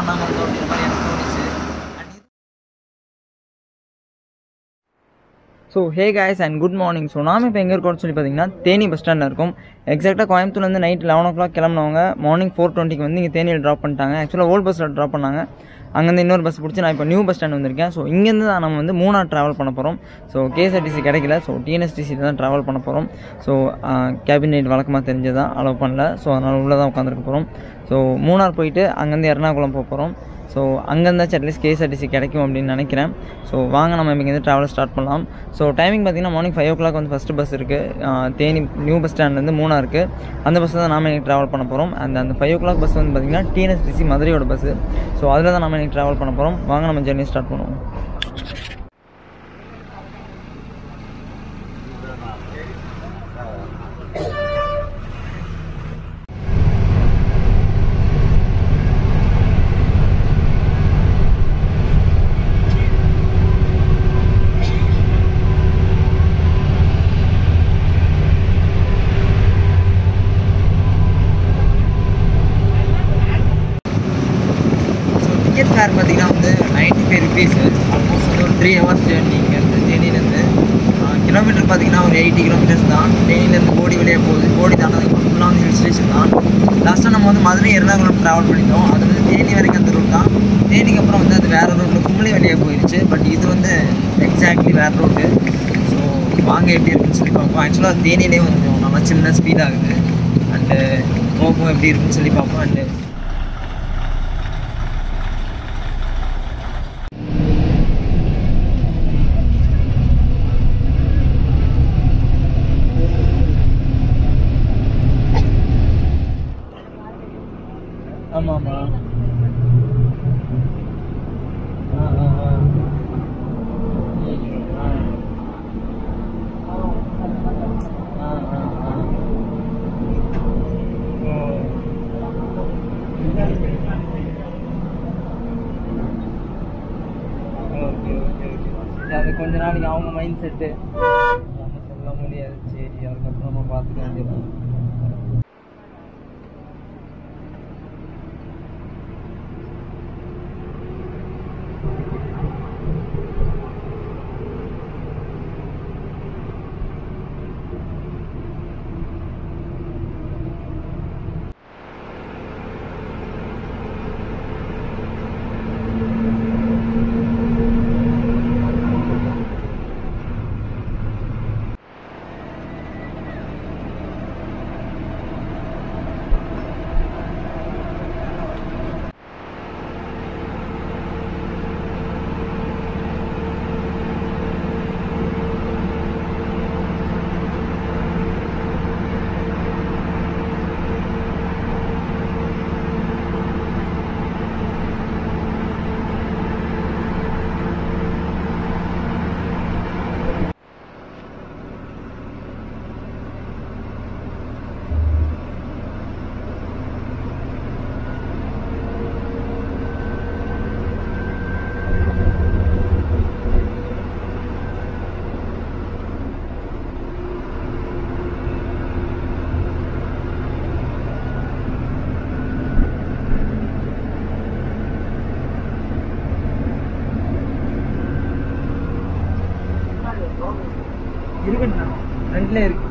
பண்ணாமல் இருந்தோம் அப்படின்ற மாதிரி எனக்கு தோணுச்சு And இது- so hey guys and good morning so நாம இப்போ எங்கே இருக்கோம்னு சொல்லி பார்த்தீங்கன்னா தேனி பஸ் ஸ்டாண்டில் இருக்கும் எக்ஸாக்டாக கோயம்புத்தூர்லேருந்து நைட் லெவன் ஓ கிளாக் கிளம்புனவங்க மார்னிங் ஃபோர் டுவெண்ட்டிக்கு வந்து இங்கே தேனியில் ட்ராப் பண்ணிட்டாங்க ஆக்சுவலாக ஓல்ட் பஸ்ஸில் ட்ராப் பண்ணாங்க அங்கேருந்து இன்னொரு பஸ் பிடிச்சி நான் இப்போ நியூ பஸ் ஸ்டாண்ட் வந்திருக்கேன் ஸோ இங்கேருந்து தான் நம்ம வந்து மூணார் ட்ராவல் பண்ண போகிறோம் ஸோ கேஎஸ்ஆர்டிசி கிடைக்கல ஸோ டிஎன்எஸ்டிசி தான் ட்ராவல் பண்ண போகிறோம் ஸோ கேபினெட் வழக்கமாக தெரிஞ்சதான் அலோவ் பண்ணல ஸோ அதனால் உள்ளே தான் உட்காந்துருக்க போகிறோம் ஸோ மூணார் போயிட்டு அங்கேருந்து எர்ணாகுளம் போக போகிறோம் ஸோ அங்கேருந்தாச்சும் அட்லீஸ்ட் கேஎஸ்ஆர்டிசி கிடைக்கும் அப்படின்னு நினைக்கிறேன் ஸோ வாங்க நம்ம இங்கேருந்து ட்ராவல் ஸ்டார்ட் பண்ணலாம் ஸோ டைமிங் பார்த்தீங்கன்னா மார்னிங் ஃபைவ் ஓ கிளாக் வந்து ஃபஸ்ட்டு பஸ் இருக்குது தேனி நியூ பஸ் ஸ்டாண்ட்லேருந்து மூணா இருக்குது அந்த பஸ்ஸில் தான் நாம இன்றைக்கி ட்ராவல் பண்ண போகிறோம் அந்த அந்த ஃபைவ் ஓ கிளாக் பஸ் வந்து பார்த்திங்கன்னா டிஎன்எஸ்டிசி மதுரையோட பஸ்ஸு ஸோ அதில் தான் நம்ம இன்றைக்கி ட்ராவல் பண்ண போகிறோம் வாங்க நம்ம ஜெர்னி ஸ்டார்ட் பண்ணுவோம் ஸோ டிக்கெட் ஃபேர் பார்த்தீங்கன்னா வந்து நைன்ட்டி ஃபைவ் ருபீஸ் ஆல்மோஸ்ட் வந்து ஒரு த்ரீ ஹவர்ஸ் ஜேர்னி இங்கேருந்து தேனியிலேருந்து கிலோமீட்டர் பார்த்தீங்கன்னா ஒரு எயிட்டி கிலோமீட்டர்ஸ் தான் தேனியிலேருந்து கோடி வழியாக போகுது கோடி தாண்டதுக்கு ஃபுல்லாக வந்து ஹில் ஸ்டேஷன் தான் லாஸ்ட்டாக நம்ம வந்து மதுரை எர்ணாகுளம் ட்ராவல் பண்ணிட்டோம் அது வந்து தேனி வரைக்கும் அந்த ரூட் தான் தேனிக்கு அப்புறம் வந்து அது வேறு ரூட்டில் கும்பளி வழியாக போயிடுச்சு பட் இது வந்து எக்ஸாக்ட்லி வேறு ரூட்டு ஸோ வாங்க எப்படி இருக்குன்னு சொல்லி பார்ப்போம் ஆக்சுவலாக தேனியிலே கொஞ்சம் நல்லா சின்ன ஸ்பீட் ஆகுது அண்டு போகும் எப்படி இருக்குன்னு சொல்லி பார்ப்போம் அண்டு ஆமாம் ஆமாம் ஆ ஆ ஆ ம், ஆ. ஆ, ஆ, ஆ. ஓ. ஓகே ஓகே ஓகே சரி, அது கொஞ்ச நாளைக்கு அவங்க மைண்ட் செட்டு நம்ம சொல்ல முடியாது சரி அதுக்கப்புறம் நம்ம பார்த்துக்க வேண்டியது இருக்கட்டும் ஃப்ரண்ட்ல இருக்கு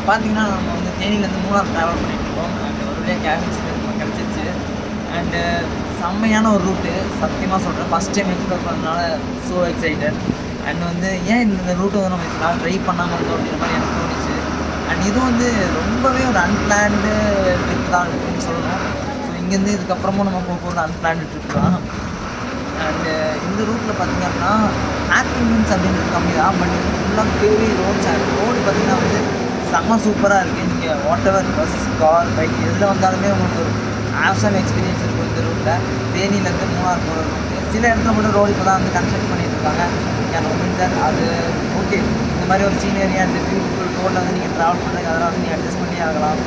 பார்த்தீங்கன்னா நம்ம வந்து தேனியிலேருந்து மூணார் ட்ராவல் பண்ணிட்டு இருக்கோம் அண்ட் ஒரு வழியாக கேபின் சீட் கிடச்சிருச்சு அண்டு செம்மையான ஒரு ரூட்டு சத்தியமாக சொல்கிறேன் ஃபஸ்ட் டைம் எக்ஸ்ப்ளோர் பண்ணதுனால ஸோ எக்ஸைட்டட் அண்ட் வந்து ஏன் இந்த ரூட்டை வந்து நம்ம இதனால் ட்ரை பண்ணாமல் இருந்தோம் அப்படின்ற மாதிரி எனக்கு தோணுச்சு அண்ட் இது வந்து ரொம்பவே ஒரு அன்பிளான்டு ட்ரிப் தான் இருக்குன்னு சொல்லணும் ஸோ இங்கேருந்து இதுக்கப்புறமும் நம்ம போக போகிறது அன்பிளான்டு ட்ரிப் தான் அண்டு இந்த ரூட்டில் பார்த்தீங்க அப்படின்னா ஆக்டிவிமெண்ட்ஸ் அப்படின்றது கம்மி தான் பட் இது ஃபுல்லாக பெரிய ரோட்ஸ் அண்ட் ரோடு பார்த்தீங்கன்னா வந்து செம்ம சூப்பராக இருக்குது நீங்கள் whatever bus car bike எதில் வந்தாலுமே உங்களுக்கு ஒரு ஆசம் எக்ஸ்பீரியன்ஸ் இருக்கும் இந்த ரூட்டில் தேனியிலேருந்து மூணார் போகிற ரூட்டு சில இடத்துல மட்டும் ரோடு இப்போ தான் வந்து கன்ஸ்ட்ரக்ட் பண்ணிட்டு இருக்காங்க கேன் ஒமின் அது ஓகே இந்த மாதிரி ஒரு சீனரி அண்ட் பியூட்டிஃபுல் ரோட்டில் வந்து நீங்கள் ட்ராவல் பண்ணுறதுக்கு அதெல்லாம் வந்து நீங்கள் அட்ஜஸ்ட் பண்ணி ஆகலாம்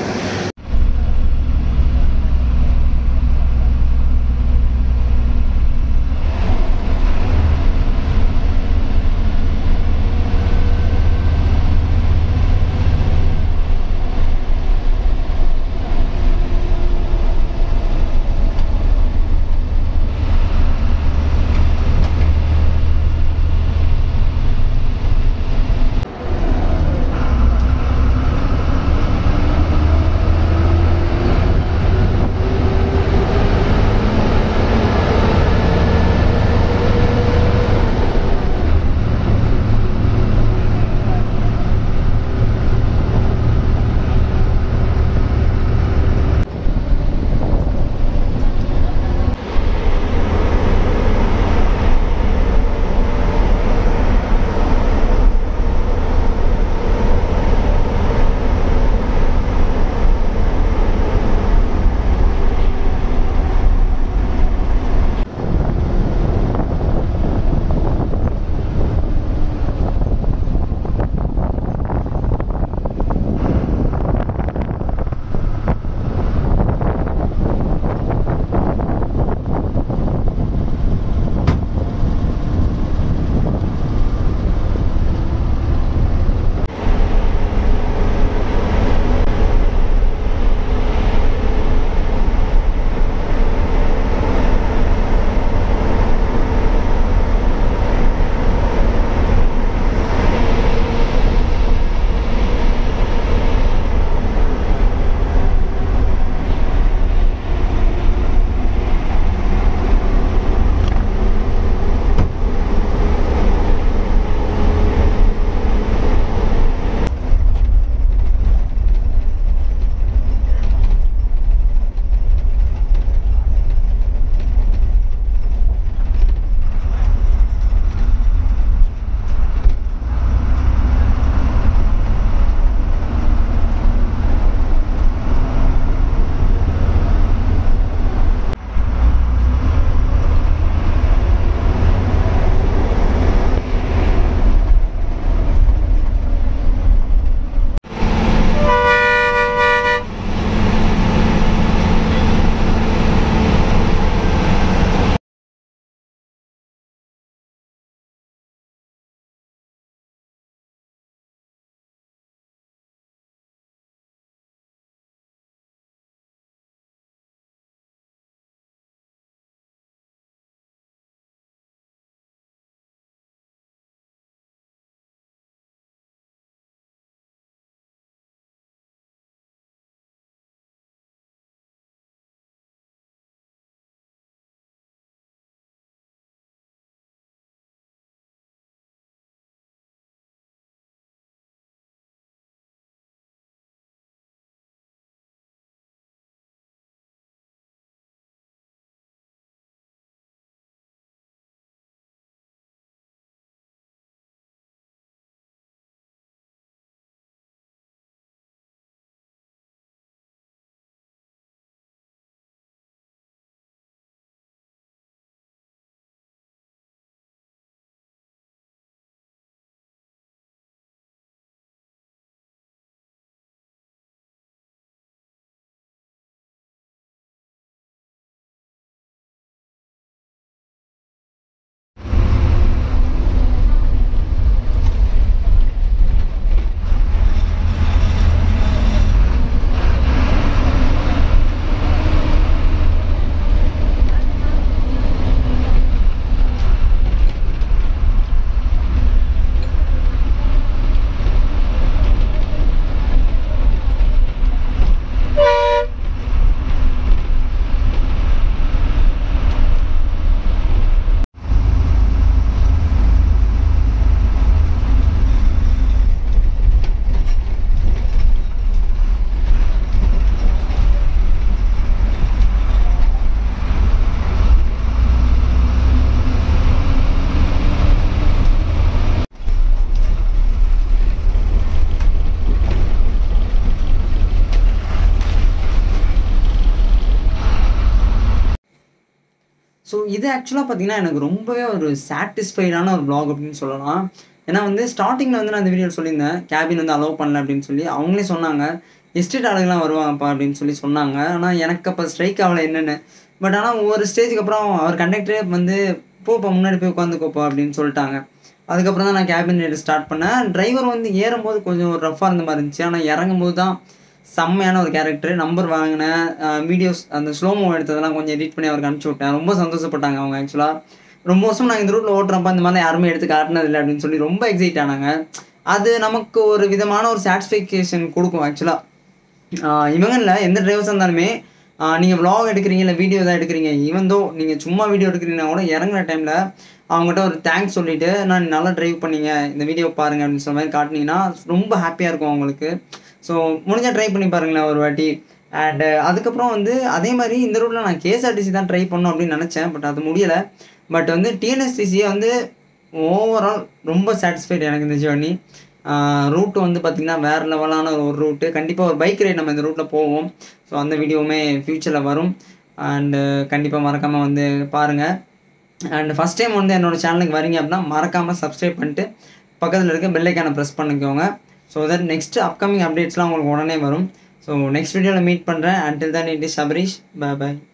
ஸோ இது ஆக்சுவலாக பார்த்தீங்கன்னா எனக்கு ரொம்பவே ஒரு சாட்டிஸ்ஃபைடான ஒரு vlog அப்படின்னு சொல்லலாம் ஏன்னா வந்து ஸ்டார்டிங்கில் வந்து நான் இந்த வீடியோ சொல்லியிருந்தேன் கேபின் வந்து அலோவ் பண்ணல அப்படின்னு சொல்லி அவங்களே சொன்னாங்க எஸ்டேட் ஆளுங்கலாம் வருவாங்கப்பா அப்படின்னு சொல்லி சொன்னாங்க ஆனால் எனக்கு அப்போ ஸ்ட்ரைக் ஆகலை என்னென்னு பட் ஆனால் ஒவ்வொரு ஸ்டேஜுக்கு அப்புறம் அவர் கண்டக்டரே வந்து போப்பா முன்னாடி போய் உட்காந்துக்கோப்பா அப்படின்னு சொல்லிட்டாங்க அதுக்கப்புறம் தான் நான் கேபின் எடுத்து ஸ்டார்ட் பண்ணேன் டிரைவர் வந்து ஏறும்போது கொஞ்சம் ரஃப்பாக இருந்த மாதிரி இருந்துச்சு ஆனால் இறங்கும்போது தான் செம்மையான ஒரு கேரக்டர் நம்பர் வாங்கினேன் வீடியோஸ் அந்த ஸ்லோமோ எடுத்ததெல்லாம் கொஞ்சம் எடிட் பண்ணி அவருக்கு அனுப்பிச்சி விட்டேன் ரொம்ப சந்தோஷப்பட்டாங்க அவங்க ஆக்சுவலாக ரொம்ப வருஷம் நாங்கள் இந்த ரூட்டில் ஓட்டுறப்ப இந்த மாதிரி யாருமே எடுத்து காட்டினதில்லை அப்படின்னு சொல்லி ரொம்ப எக்ஸைட் ஆனாங்க அது நமக்கு ஒரு விதமான ஒரு சாட்டிஸ்ஃபேக்ஷன் கொடுக்கும் ஆக்சுவலாக இவங்களில் எந்த டிரைவர்ஸாக இருந்தாலுமே நீங்கள் vlog எடுக்கிறீங்க இல்லை வீடியோ தான் எடுக்கிறீங்க ஈவன் தோ நீங்கள் சும்மா வீடியோ எடுக்கிறீங்கன்னா கூட இறங்குற டைமில் அவங்ககிட்ட ஒரு தேங்க்ஸ் சொல்லிவிட்டு நான் நல்லா டிரைவ் பண்ணீங்க இந்த வீடியோ பாருங்க அப்படின்னு சொல்ல மாதிரி காட்டினீங்கன்னா ரொம்ப ஹாப்பியாக இருக்கும் அவங்களுக்கு ஸோ முடிஞ்சால் ட்ரை பண்ணி பாருங்களேன் ஒரு வாட்டி அண்டு அதுக்கப்புறம் வந்து அதே மாதிரி இந்த ரூட்டில் நான் கேஎஸ்ஆர்டிசி தான் ட்ரை பண்ணணும் அப்படின்னு நினச்சேன் பட் அது முடியலை பட் வந்து டிஎன்எஸ்டிசியை வந்து ஓவரால் ரொம்ப சாட்டிஸ்ஃபைடு எனக்கு இந்த ஜேர்னி ரூட்டு வந்து பார்த்திங்கன்னா வேறு லெவலான ஒரு ரூட்டு கண்டிப்பாக ஒரு பைக் ரைட் நம்ம இந்த ரூட்டில் போவோம் ஸோ அந்த வீடியோவுமே ஃப்யூச்சரில் வரும் அண்டு கண்டிப்பாக மறக்காமல் வந்து பாருங்கள் அண்ட் ஃபஸ்ட் டைம் வந்து என்னோட சேனலுக்கு வரீங்க அப்படின்னா மறக்காமல் சப்ஸ்கிரைப் பண்ணிட்டு பக்கத்தில் இருக்க பெல்லைக்கான ப்ரெஸ் பண்ணிக்கோங்க ஸோ தட் நெக்ஸ்ட் அப்கமிங் அப்டேட்ஸ்லாம் உங்களுக்கு உடனே வரும் ஸோ நெக்ஸ்ட் வீடியோவில் மீட் பண்ணுறேன் அண்டில் தான் it is Sabarish bye by